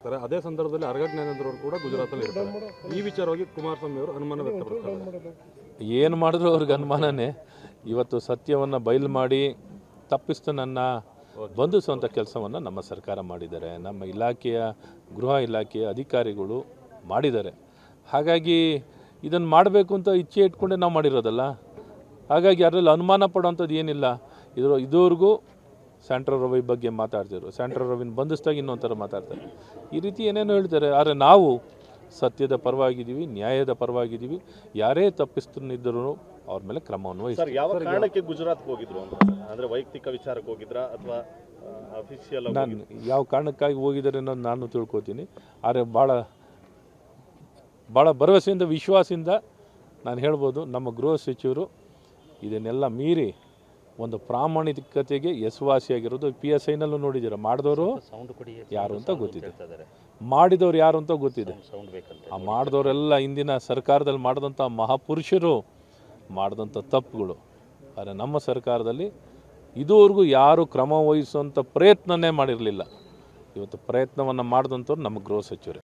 ಆಗ್ತಾರೆ ಅದೇ ಸಂದರ್ಭದಲ್ಲಿ ಅರ್ಗ ಜ್ಞಾನೇಂದ್ರ ಅವರು ಕೂಡ ಗುಜರಾತಲ್ಲಿ ಇರ್ತಾರೆ ಈ ವಿಚಾರವಾಗಿ ಕುಮಾರಸ್ವಾಮಿ ಅವರು ಅನುಮಾನ ವ್ಯಕ್ತಪಡಿಸ್ತಾರೆ ಏನು ಮಾಡಿದ್ರು ಅವ್ರಿಗೆ ಅನುಮಾನನೇ ಇವತ್ತು ಸತ್ಯವನ್ನು ಬಯಲು ಮಾಡಿ ತಪ್ಪಿಸ್ತನನ್ನ ಬಂಧಿಸುವಂಥ ಕೆಲಸವನ್ನು ನಮ್ಮ ಸರ್ಕಾರ ಮಾಡಿದ್ದಾರೆ ನಮ್ಮ ಇಲಾಖೆಯ ಗೃಹ ಇಲಾಖೆಯ ಅಧಿಕಾರಿಗಳು ಮಾಡಿದ್ದಾರೆ ಹಾಗಾಗಿ ಇದನ್ನು ಮಾಡಬೇಕು ಅಂತ ಇಚ್ಛೆ ಇಟ್ಕೊಂಡೇ ನಾವು ಮಾಡಿರೋದಲ್ಲ ಹಾಗಾಗಿ ಅದರಲ್ಲಿ ಅನುಮಾನ ಪಡೋವಂಥದ್ದು ಏನಿಲ್ಲ ಇದ್ರ ಇದುವರೆಗೂ ಸ್ಯಾಂಟ್ರೋ ರವಿ ಬಗ್ಗೆ ಮಾತಾಡ್ತಿದ್ರು ಸ್ಯಾಂಟ್ರೋ ರವಿನ ಬಂಧಿಸಿದಾಗ ಇನ್ನೊಂದು ಥರ ಮಾತಾಡ್ತಾರೆ ಈ ರೀತಿ ಏನೇನೋ ಹೇಳ್ತಾರೆ ಆದರೆ ನಾವು ಸತ್ಯದ ಪರವಾಗಿದ್ದೀವಿ ನ್ಯಾಯದ ಪರವಾಗಿದ್ದೀವಿ ಯಾರೇ ತಪ್ಪಿಸ್ತನಿದ್ದರೂ ಅವ್ರ ಮೇಲೆ ಕ್ರಮವನ್ನು ವಹಿಸ್ತೀವಿ ಸರ್ ಯಾವ ಕಾರಣಕ್ಕೆ ಗುಜರಾತ್ಗೆ ಹೋಗಿದ್ರು ಅಂತ ಅಂದ್ರೆ ವೈಯಕ್ತಿಕ ವಿಚಾರಕ್ಕೆ ಹೋಗಿದ್ರಾ ಅಥವಾ ಅಫಿಷಿಯಲ್ ನಾನು ಯಾವ ಕಾರಣಕ್ಕಾಗಿ ಹೋಗಿದ್ದಾರೆ ಅನ್ನೋದು ನಾನು ತಿಳ್ಕೊತೀನಿ ಆದರೆ ಭಾಳ ಭಾಳ ಭರವಸೆಯಿಂದ ವಿಶ್ವಾಸದಿಂದ ನಾನು ಹೇಳ್ಬೋದು ನಮ್ಮ ಗೃಹ ಸಚಿವರು ಇದನ್ನೆಲ್ಲ ಮೀರಿ ಒಂದು ಪ್ರಾಮಾಣಿಕತೆಗೆ ಯಶಸ್ವಾಸಿಯಾಗಿರೋದು ಪಿ ಎಸ್ ಐನಲ್ಲೂ ನೋಡಿದ್ದೀರ ಮಾಡಿದವರು ಸೌಂಡ್ ಕೊಡಿ ಯಾರು ಅಂತ ಗೊತ್ತಿದೆ ಹೇಳ್ತಾ ಇದ್ದಾರೆ ಮಾಡಿದವ್ರು ಯಾರು ಅಂತ ಗೊತ್ತಿದೆ ಸೌಂಡ್ ಬೇಕಂತೆ ಆ ಮಾಡಿದವರೆಲ್ಲ ಇಂದಿನ ಸರ್ಕಾರದಲ್ಲಿ ಮಾಡಿದಂಥ ಮಹಾಪುರುಷರು ಮಾಡಿದಂಥ ತಪ್ಪುಗಳು ಆದರೆ ನಮ್ಮ ಸರ್ಕಾರದಲ್ಲಿ ಇದುವರೆಗೂ ಯಾರು ಕ್ರಮ ವಹಿಸುವಂಥ ಪ್ರಯತ್ನನೇ ಮಾಡಿರಲಿಲ್ಲ ಇವತ್ತು ಪ್ರಯತ್ನವನ್ನು ಮಾಡಿದಂಥವ್ರು ನಮ್ಮ ಗೃಹ ಸಚಿವರೇ